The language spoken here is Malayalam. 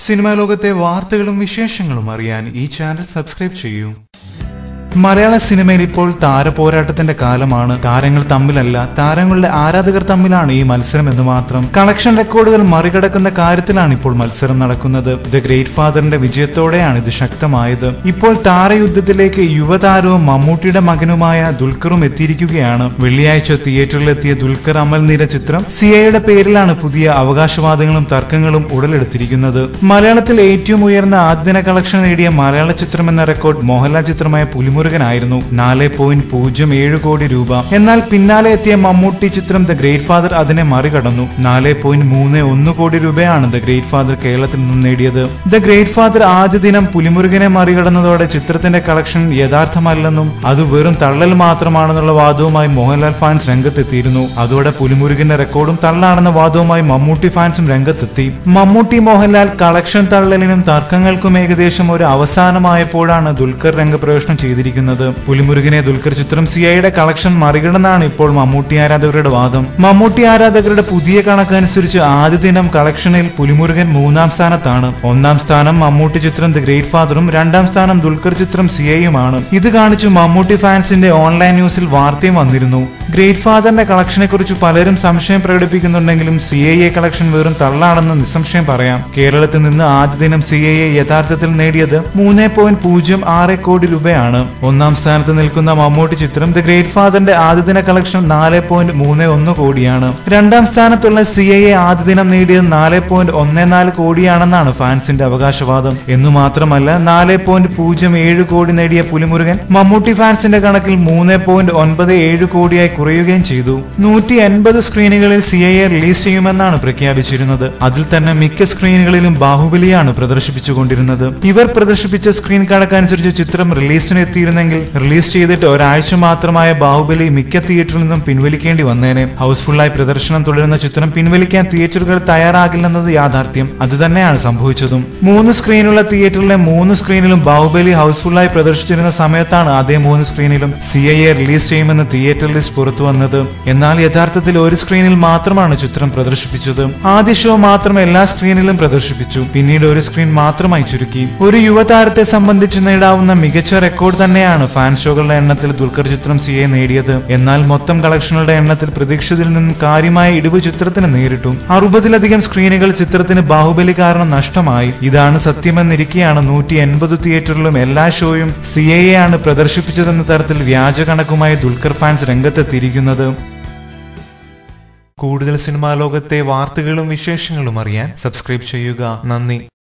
സിനിമാ ലോകത്തെ വാർത്തകളും വിശേഷങ്ങളും അറിയാൻ ഈ ചാനൽ സബ്സ്ക്രൈബ് ചെയ്യൂ മലയാള സിനിമയിൽ ഇപ്പോൾ താരപോരാട്ടത്തിന്റെ കാലമാണ് താരങ്ങൾ തമ്മിലല്ല താരങ്ങളുടെ ആരാധകർ തമ്മിലാണ് ഈ മത്സരം എന്ന് മാത്രം കളക്ഷൻ റെക്കോർഡുകൾ മറികടക്കുന്ന കാര്യത്തിലാണ് ഇപ്പോൾ മത്സരം നടക്കുന്നത് ദ ഗ്രേറ്റ് ഫാദറിന്റെ വിജയത്തോടെയാണ് ഇത് ശക്തമായത് ഇപ്പോൾ താരയുദ്ധത്തിലേക്ക് യുവതാരവും മമ്മൂട്ടിയുടെ മകനുമായ ദുൽഖറും എത്തിയിരിക്കുകയാണ് വെള്ളിയാഴ്ച തിയേറ്ററിലെത്തിയ ദുൽഖർ അമൽ നീര ചിത്രം സിയയുടെ പേരിലാണ് പുതിയ അവകാശവാദങ്ങളും തർക്കങ്ങളും ഉടലെടുത്തിരിക്കുന്നത് മലയാളത്തിൽ ഏറ്റവും ഉയർന്ന ആദ്യദിന കളക്ഷൻ നേടിയ മലയാള ചിത്രം എന്ന റെക്കോർഡ് മോഹൻലാൽ ചിത്രമായ പുലിമുരുകനായിരുന്നു നാല് പോയിന്റ് പൂജ്യം ഏഴ് കോടി രൂപ എന്നാൽ പിന്നാലെ എത്തിയ മമ്മൂട്ടി ചിത്രം ദ ഗ്രേറ്റ് ഫാദർ അതിനെ മറികടന്നു നാല് പോയിന്റ് മൂന്ന് ഒന്ന് കോടി രൂപയാണ് ദ ഗ്രേറ്റ് ഫാദർ കേരളത്തിൽ നിന്നും നേടിയത് ദ ഗ്രേറ്റ് ഫാദർ ആദ്യ ദിനം പുലിമുരുകനെ മറികടന്നതോടെ ചിത്രത്തിന്റെ കളക്ഷൻ യഥാർത്ഥമല്ലെന്നും അത് വെറും തള്ളൽ മാത്രമാണെന്നുള്ള വാദവുമായി മോഹൻലാൽ ഫാൻസ് രംഗത്തെത്തിയിരുന്നു അതോടെ പുലിമുരുകന്റെ റെക്കോർഡും തള്ളാണെന്ന വാദവുമായി മമ്മൂട്ടി ഫാൻസും രംഗത്തെത്തി മമ്മൂട്ടി മോഹൻലാൽ കളക്ഷൻ തള്ളലിനും തർക്കങ്ങൾക്കും ഏകദേശം ഒരു അവസാനമായപ്പോഴാണ് ദുൽഖർ രംഗപ്രവേശനം ചെയ്തിരിക്കുന്നത് പുലിമുരുകനെ ദുൽഖർ ചിത്രം സിഐയുടെ കളക്ഷൻ മറികടന്നാണ് ഇപ്പോൾ മമ്മൂട്ടി ആരാധകരുടെ വാദം മമ്മൂട്ടി ആരാധകരുടെ പുതിയ കണക്കനുസരിച്ച് ആദ്യ ദിനം കളക്ഷനിൽ പുലിമുരുകൻ മൂന്നാം സ്ഥാനത്താണ് ഒന്നാം സ്ഥാനം മമ്മൂട്ടി ചിത്രം ദി ഗ്രേറ്റ് ഫാദറും രണ്ടാം സ്ഥാനം ദുൽഖർ ചിത്രം സിഐയുമാണ് ഇത് കാണിച്ചു മമ്മൂട്ടി ഫാൻസിന്റെ ഓൺലൈൻ ന്യൂസിൽ വാർത്തയും വന്നിരുന്നു ഗ്രേറ്റ് ഫാദറിന്റെ കളക്ഷനെ കുറിച്ച് പലരും സംശയം പ്രകടിപ്പിക്കുന്നുണ്ടെങ്കിലും സി ഐ എ കളക്ഷൻ വെറും തള്ളാണെന്ന് നിസ്സംശയം പറയാം കേരളത്തിൽ നിന്ന് ആദ്യ ദിനം സി ഐ എ യഥാർത്ഥത്തിൽ നേടിയത് മൂന്ന് പോയിന്റ് പൂജ്യം ആറ് കോടി രൂപയാണ് ഒന്നാം സ്ഥാനത്ത് നിൽക്കുന്ന മമ്മൂട്ടി ചിത്രം ദി ഗ്രേറ്റ് ഫാദറിന്റെ ആദ്യ ദിന കളക്ഷൻ നാല് പോയിന്റ് മൂന്ന് ഒന്ന് കോടിയാണ് രണ്ടാം സ്ഥാനത്തുള്ള സി ഐ എ ആദ്യ ദിനം നേടിയത് നാല് പോയിന്റ് ഒന്ന് നാല് കോടിയാണെന്നാണ് ഫാൻസിന്റെ അവകാശവാദം എന്നു മാത്രമല്ല നാല് പോയിന്റ് പൂജ്യം ഏഴ് കോടി നേടിയ പുലിമുരുകൻ മമ്മൂട്ടി ഫാൻസിന്റെ കണക്കിൽ മൂന്ന് പോയിന്റ് ഒൻപത് ഏഴ് കോടിയായി കുറയുകയും ചെയ്തു നൂറ്റി എൺപത് സ്ക്രീനുകളിൽ സി ഐ എ റിലീസ് ചെയ്യുമെന്നാണ് പ്രഖ്യാപിച്ചിരുന്നത് അതിൽ തന്നെ മിക്ക സ്ക്രീനുകളിലും ബാഹുബലിയാണ് പ്രദർശിപ്പിച്ചുകൊണ്ടിരുന്നത് ഇവർ പ്രദർശിപ്പിച്ച സ്ക്രീൻ കണക്കനുസരിച്ച് ചിത്രം റിലീസിന് എത്തിയിരുന്നെങ്കിൽ റിലീസ് ചെയ്തിട്ട് ഒരാഴ്ച മാത്രമായ ബാഹുബലി മിക്ക തിയേറ്ററിൽ നിന്നും പിൻവലിക്കേണ്ടി വന്നേനെ ഹൗസ്ഫുള്ളായി പ്രദർശനം തുടരുന്ന ചിത്രം പിൻവലിക്കാൻ തിയേറ്ററുകൾ തയ്യാറാകില്ലെന്നത് യാഥാർത്ഥ്യം അതുതന്നെയാണ് സംഭവിച്ചതും മൂന്ന് സ്ക്രീനുള്ള തിയേറ്ററിലെ മൂന്ന് സ്ക്രീനിലും ബാഹുബലി ഹൗസ്ഫുള്ളായി പ്രദർശിച്ചിരുന്ന സമയത്താണ് അതേ മൂന്ന് സ്ക്രീനിലും സി ഐ എ റിലീസ് ചെയ്യുമെന്ന് തിയേറ്റർ ലിസ്റ്റ് പുറത്തു വന്നത് എന്നാൽ യഥാർത്ഥത്തിൽ ഒരു സ്ക്രീനിൽ മാത്രമാണ് ചിത്രം പ്രദർശിപ്പിച്ചത് ആദ്യ ഷോ മാത്രം എല്ലാ സ്ക്രീനിലും പ്രദർശിപ്പിച്ചു പിന്നീട് ഒരു സ്ക്രീൻ മാത്രമായി ചുരുക്കി ഒരു യുവതാരത്തെ സംബന്ധിച്ച് നേടാവുന്ന മികച്ച റെക്കോർഡ് തന്നെയാണ് ഫാൻ ഷോകളുടെ എണ്ണത്തിൽ ദുൽഖർ ചിത്രം സി എ നേടിയത് എന്നാൽ മൊത്തം കളക്ഷനുകളുടെ എണ്ണത്തിൽ പ്രതീക്ഷിച്ചതിൽ നിന്നും കാര്യമായ ഇടിവ് ചിത്രത്തിന് നേരിട്ടു അറുപതിലധികം സ്ക്രീനുകൾ ചിത്രത്തിന് ബാഹുബലി കാരണം നഷ്ടമായി ഇതാണ് സത്യമെന്നിരിക്കെയാണ് നൂറ്റി എൺപത് തിയേറ്ററിലും എല്ലാ ഷോയും സി എ ആണ് പ്രദർശിപ്പിച്ചതെന്ന തരത്തിൽ വ്യാജ കണക്കുമായി ദുൽഖർ ഫാൻസ് രംഗത്തെത്തിയിരിക്കുന്നത് കൂടുതൽ സിനിമാ ലോകത്തെ വാർത്തകളും വിശേഷങ്ങളും അറിയാൻ സബ്സ്ക്രൈബ് ചെയ്യുക നന്ദി